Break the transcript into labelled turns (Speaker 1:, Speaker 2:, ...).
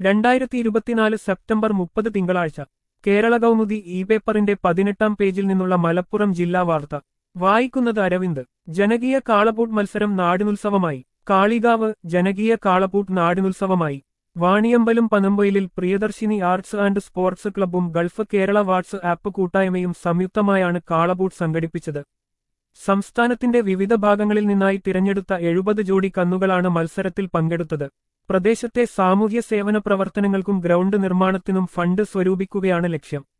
Speaker 1: രണ്ടായിരത്തി ഇരുപത്തിനാല് സെപ്റ്റംബർ മുപ്പത് തിങ്കളാഴ്ച കേരള കൗമുദി ഇ പേപ്പറിന്റെ പതിനെട്ടാം പേജിൽ നിന്നുള്ള മലപ്പുറം ജില്ലാ വാർത്ത വായിക്കുന്നത് അരവിന്ദ് ജനകീയ കാളപൂട്ട് മത്സരം നാടിനുത്സവമായി കാളികാവ് ജനകീയ കാളപൂട്ട് നാടിനുത്സവമായി വാണിയമ്പലം പനമ്പൊയിലിൽ പ്രിയദർശിനി ആർട്സ് ആൻഡ് സ്പോർട്സ് ക്ലബ്ബും ഗൾഫ് കേരള വാട്സ് ആപ്പ് കൂട്ടായ്മയും സംയുക്തമായാണ് കാളപൂട്ട് സംഘടിപ്പിച്ചത് സംസ്ഥാനത്തിന്റെ വിവിധ ഭാഗങ്ങളിൽ നിന്നായി തിരഞ്ഞെടുത്ത എഴുപത് ജോഡി കന്നുകളാണ് മത്സരത്തിൽ പങ്കെടുത്തത് പ്രദേശത്തെ സാമൂഹ്യ സേവന പ്രവർത്തനങ്ങൾക്കും ഗ്രൗണ്ട് നിർമ്മാണത്തിനും ഫണ്ട് സ്വരൂപിക്കുകയാണ് ലക്ഷ്യം